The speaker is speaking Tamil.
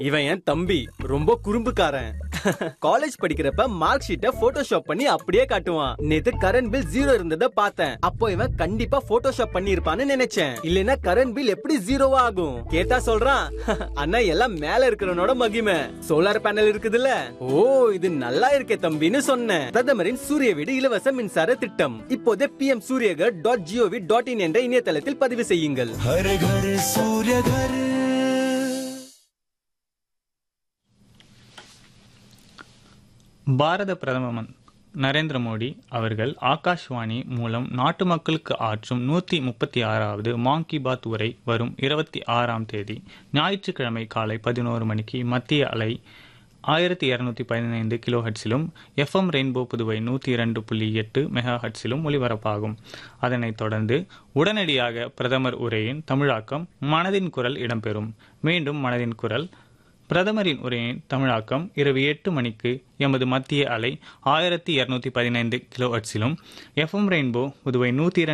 இவன் என் தம்பி ரொம்ப குறும்புக்காரன் காலேஜ் படிக்கிறப்ப மார்க் ஷீட்டை போட்டோஷாப் பண்ணி அப்படியே காட்டுவான் நேத்து கரண்ட் பில் ஜீரோ இருந்தத பார்த்தேன் அப்போ இவன் கண்டிப்பா போட்டோஷாப் பண்ணி இருப்பான்னு நினைச்சேன் இல்லனா கரண்ட் பில் எப்படி ஜீரோவா ஆகும் கேட்டா சொல்றான் அண்ணா எல்லாம் மேல இருக்கிறவனோட மகிமை சோலார் பேனல் இருக்குதுல்ல ஓ இது நல்லா இருக்கே தம்பின்னு சொன்னேன் பிரதமரின் சூரிய வீடு இலவச மின்சார திட்டம் இப்போதே PM Suryaghar dot GOV dot in என்ற இணையதளத்தில் பதிவு செய்யுங்கள் हर घर सूर्य घर பாரத பிரதமர் நரேந்திர மோடி அவர்கள் ஆகாஷ்வாணி மூலம் நாட்டு மக்களுக்கு ஆற்றும் நூற்றி முப்பத்தி ஆறாவது மான் கி பாத் உரை வரும் இருபத்தி ஆறாம் தேதி ஞாயிற்றுக்கிழமை காலை பதினோரு மணிக்கு மத்திய அலை ஆயிரத்தி இருநூத்தி பதினைந்து கிலோ ஹட்ஸிலும் எஃப்எம் ரெயின்போ புதுவை நூற்றி இரண்டு புள்ளி எட்டு மெகா ஹட்ஸிலும் ஒலிபரப்பாகும் அதனைத் தொடர்ந்து உடனடியாக பிரதமர் உரையின் தமிழாக்கம் மனதின் குரல் இடம்பெறும் மீண்டும் மனதின் குரல் பிரதமரின் உரையின் தமிழாக்கம் இரவு எட்டு மணிக்கு எமது மத்திய அலை ஆயிரத்தி இருநூத்தி பதினைந்து கிலோ ஹட்ஸிலும் எஃப்எம் ரெயின்போ புதுவை நூற்றி